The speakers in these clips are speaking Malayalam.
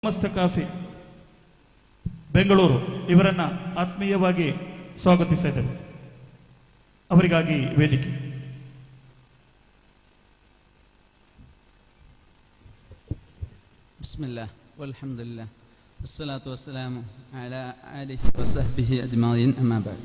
ಮಸ್ತ ಕಾಫಿ ಬೆಂಗಳೂರು ಇವರನ್ನ ಆತ್ಮೀಯವಾಗಿ ಸ್ವಾಗತಿಸ್ತಾ ಇದ್ದೇವೆ ಅವರಿಗಾಗಿ ವೇದಿಕೆ بسم الله والحمد لله والصلاة والسلام على آله وصحبه أجمعين أما بعد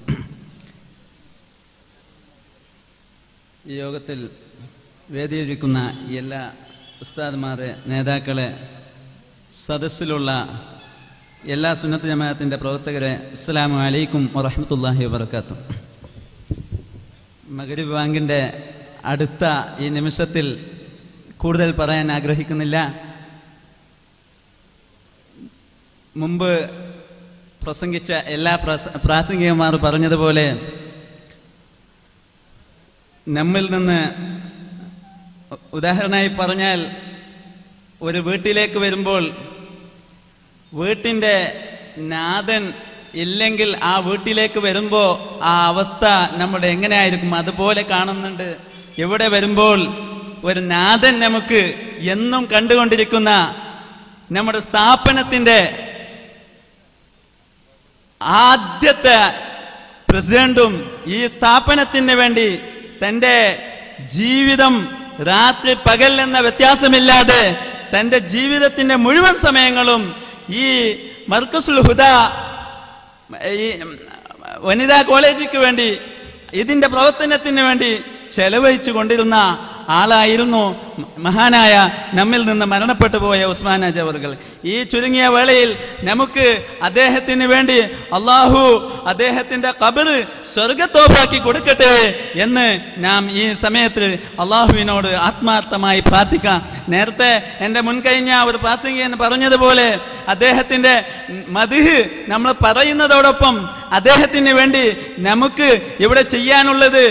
ഈ യോഗത്തിൽ വേദിയിരിക്കുന്ന എല്ലാ ഉസ്താദ്മാരെ നേതാക്കളെ സദസ്സിലുള്ള എല്ലാ സുന്നത്ത് ജമാഅത്തിൻ്റെ പ്രവർത്തകരെ അസ്സലാമു അലൈക്കും വറഹ്മത്തുള്ളാഹി വബർക്കാത്തു മകരീബ് ബാങ്കിൻ്റെ അടുത്ത ഈ നിമിഷത്തിൽ കൂടുതൽ പറയാൻ ആഗ്രഹിക്കുന്നില്ല മുമ്പ് പ്രസംഗിച്ച എല്ലാ പ്രാസ- പ്രാസംഗികന്മാർ പറഞ്ഞതുപോലെ നമ്മിൽ നിന്ന് ഉദാഹരണമായി പറഞ്ഞാൽ ഒരു വീട്ടിലേക്ക് വരുമ്പോൾ വീട്ടിൻ്റെ നാഥൻ ഇല്ലെങ്കിൽ ആ വീട്ടിലേക്ക് വരുമ്പോൾ ആ അവസ്ഥ നമ്മുടെ എങ്ങനെയായിരിക്കും അതുപോലെ കാണുന്നുണ്ട് ഇവിടെ വരുമ്പോൾ ഒരു നാഥൻ നമുക്ക് എന്നും കണ്ടുകൊണ്ടിരിക്കുന്ന നമ്മുടെ സ്ഥാപനത്തിൻ്റെ ആദ്യത്തെ പ്രസിഡന്റും ഈ സ്ഥാപനത്തിന് വേണ്ടി തൻ്റെ ജീവിതം രാത്രി പകൽ എന്ന വ്യത്യാസമില്ലാതെ തൻ്റെ ജീവിതത്തിന്റെ മുഴുവൻ സമയങ്ങളും ഈ മർക്കസുൽ ഹുദ ഈ വനിതാ കോളേജിക്ക് വേണ്ടി ഇതിന്റെ പ്രവർത്തനത്തിന് വേണ്ടി ചെലവഴിച്ചു കൊണ്ടിരുന്ന ആളായിരുന്നു മഹാനായ നമ്മിൽ നിന്ന് മരണപ്പെട്ടു പോയ ഉസ്മാൻ അജവറുകൾ ഈ ചുരുങ്ങിയ വേളയിൽ നമുക്ക് അദ്ദേഹത്തിന് വേണ്ടി അള്ളാഹു അദ്ദേഹത്തിന്റെ കബറ് സ്വർഗത്തോപ്പാക്കി കൊടുക്കട്ടെ എന്ന് നാം ഈ സമയത്ത് അള്ളാഹുവിനോട് ആത്മാർത്ഥമായി പ്രാർത്ഥിക്കാം നേരത്തെ എൻ്റെ മുൻകഴിഞ്ഞ ഒരു പ്രാസംഗികൻ പറഞ്ഞതുപോലെ അദ്ദേഹത്തിന്റെ മതിഹ് നമ്മൾ പറയുന്നതോടൊപ്പം അദ്ദേഹത്തിന് വേണ്ടി നമുക്ക് ഇവിടെ ചെയ്യാനുള്ളത്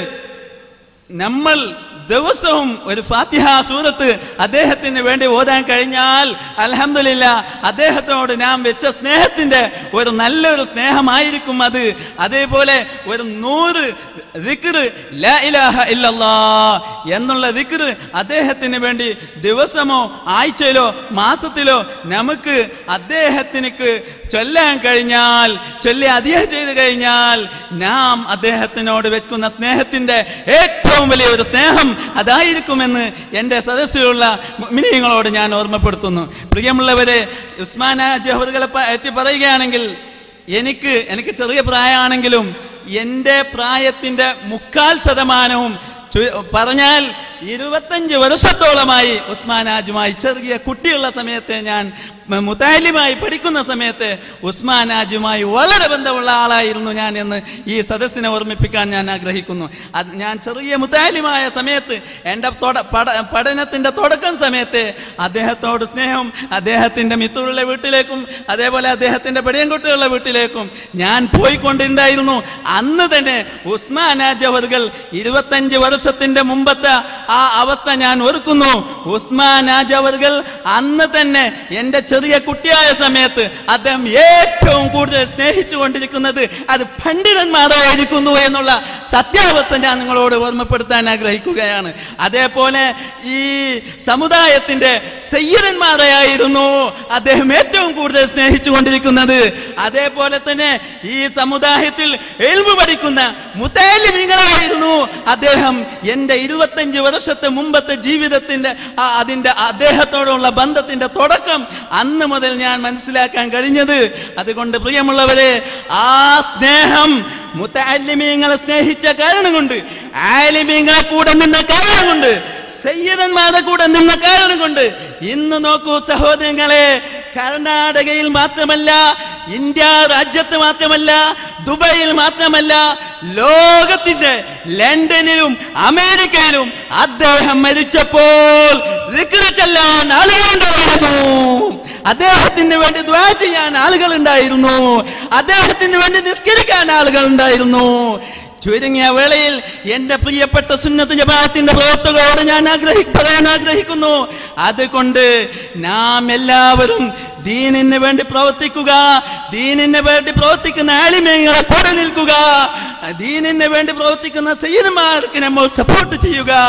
നമ്മൾ ദിവസവും ഒരു ഫാത്തിഹ സൂറത്ത് അദ്ദേഹത്തിന് വേണ്ടി ഓതാൻ കഴിഞ്ഞാൽ അലഹമില്ല അദ്ദേഹത്തിനോട് നാം വെച്ച സ്നേഹത്തിന്റെ ഒരു നല്ലൊരു സ്നേഹമായിരിക്കും അത് അതേപോലെ ഒരു നൂറ് ദിക്റ് ലാ ഇലാഹ ഇല്ലല്ലാ എന്നുള്ള ദിക്റ് അദ്ദേഹത്തിന് വേണ്ടി ദിവസമോ ആഴ്ചയിലോ മാസത്തിലോ നമുക്ക് അദ്ദേഹത്തിനക്ക് ചൊല്ലാൻ കഴിഞ്ഞാൽ ചൊല്ലി അധികം ചെയ്തു കഴിഞ്ഞാൽ നാം അദ്ദേഹത്തിനോട് വെക്കുന്ന സ്നേഹത്തിന്റെ ഏറ്റവും വലിയ ഒരു സ്നേഹം അതായിരിക്കുമെന്ന് എൻ്റെ സദസ്സിലുള്ള മിനിങ്ങളോട് ഞാൻ ഓർമ്മപ്പെടുത്തുന്നു പ്രിയമുള്ളവരെ ഉസ്മാൻ ജഹറുകളെ പറ്റി പറയുകയാണെങ്കിൽ എനിക്ക് എനിക്ക് ചെറിയ പ്രായമാണെങ്കിലും എൻ്റെ പ്രായത്തിന്റെ മുക്കാൽ ശതമാനവും ചു- പറഞ്ഞാൽ ഇരുപത്തഞ്ച് വർഷത്തോളമായി ഉസ്മാൻ ആജുമായി ചെറിയ കുട്ടിയുള്ള സമയത്ത് ഞാൻ മ- മുതാലിമായി പഠിക്കുന്ന സമയത്ത് ഉസ്മാൻ ആജുമായി വളരെ ബന്ധമുള്ള ആളായിരുന്നു ഞാൻ എന്ന് ഈ സദസ്സിനെ ഓർമ്മിപ്പിക്കാൻ ഞാൻ ആഗ്രഹിക്കുന്നു അത് ഞാൻ ചെറിയ മുതാലിമായ സമയത്ത് എൻ്റെ തൊട- പട- പഠനത്തിന്റെ തുടക്കം സമയത്ത് അദ്ദേഹത്തോട് സ്നേഹം അദ്ദേഹത്തിന്റെ മിത്തുള്ള വീട്ടിലേക്കും അതേപോലെ അദ്ദേഹത്തിന്റെ പെടിയൻകുട്ടികളുടെ വീട്ടിലേക്കും ഞാൻ പോയിക്കൊണ്ടിരുന്നായിരുന്നു അന്ന് തന്നെ ഉസ്മാൻ ആജവറുകൾ ഇരുപത്തഞ്ച് വർഷത്തിന്റെ മുമ്പത്തെ ആ അവസ്ഥ ഞാൻ ഓർക്കുന്നു ഉസ്മാൻ ആജവറുകൾ അന്ന് തന്നെ എൻ്റെ ചെറിയ കുട്ടിയായ സമയത്ത് അദ്ദേഹം ഏറ്റവും കൂടുതൽ സ്നേഹിച്ചു കൊണ്ടിരിക്കുന്നത് അത് പണ്ഡിതന്മാരായിരിക്കുന്നു എന്നുള്ള സത്യാവസ്ഥ ഞാൻ നിങ്ങളോട് ഓർമ്മപ്പെടുത്താൻ ആഗ്രഹിക്കുകയാണ് അതേപോലെ ഈ സമുദായത്തിന്റെ സയ്യദന്മാരെയായിരുന്നു അദ്ദേഹം ഏറ്റവും കൂടുതൽ സ്നേഹിച്ചു കൊണ്ടിരിക്കുന്നത് അതേപോലെ തന്നെ ഈ സമുദായത്തിൽ എൽവ് പഠിക്കുന്ന മുത്താലിമികളായിരുന്നു അദ്ദേഹം എൻ്റെ ഇരുപത്തഞ്ച് വർഷത്തെ മുമ്പത്തെ ജീവിതത്തിന്റെ ആ അതിന്റെ അദ്ദേഹത്തോടുള്ള ബന്ധത്തിന്റെ തുടക്കം അന്ന് മുതൽ ഞാൻ മനസ്സിലാക്കാൻ കഴിഞ്ഞത് അതുകൊണ്ട് പ്രിയമുള്ളവരെ ആ സ്നേഹം മുത്താലിമീങ്ങളെ സ്നേഹിച്ച കാരണം കൊണ്ട് ആലിമീങ്ങളെ കൂടെ നിന്ന കാരണം കൊണ്ട് സയ്യദന്മാരുടെ കൂടെ നിന്ന കാരണം കൊണ്ട് ഇന്ന് നോക്കൂ സഹോദരങ്ങളെ കർണാടകയിൽ മാത്രമല്ല ഇന്ത്യ രാജ്യത്ത് മാത്രമല്ല ദുബൈയിൽ മാത്രമല്ല ലോകത്തിന്റെ ലണ്ടനിലും അമേരിക്കയിലും അദ്ദേഹം മരിച്ചപ്പോൾ ദിക്റ് ചൊല്ലാൻ ആളുകളുണ്ടായിരുന്നു അദ്ദേഹത്തിന് വേണ്ടി ദ്വാ ചെയ്യാൻ ആളുകൾ ഉണ്ടായിരുന്നു അദ്ദേഹത്തിന് വേണ്ടി നിസ്കരിക്കാൻ ആളുകൾ ഉണ്ടായിരുന്നു ചുരുങ്ങിയ വേളയിൽ എന്റെ പ്രിയപ്പെട്ട സുന്നത്ത് ജമാഅത്തിന്റെ പ്രവർത്തകരോട് ഞാൻ ആഗ്രഹി പറയാൻ ആഗ്രഹിക്കുന്നു അതുകൊണ്ട് നാം എല്ലാവരും ദീനിന് വേണ്ടി പ്രവർത്തിക്കുക ദീനിന് വേണ്ടി പ്രവർത്തിക്കുന്ന ആലിമ്യങ്ങളെ കൂടെ നിൽക്കുക ദീനിന് വേണ്ടി പ്രവർത്തിക്കുന്ന സയ്യിദ്മാർക്ക് നമ്മൾ സപ്പോർട്ട് ചെയ്യുക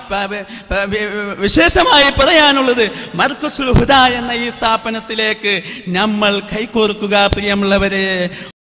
പ- പ- വി- വിശേഷമായി പറയാനുള്ളത് മർക്കസുൽ ഹുദ എന്ന ഈ സ്ഥാപനത്തിലേക്ക് നമ്മൾ കൈകോർക്കുക പ്രിയമുള്ളവരെ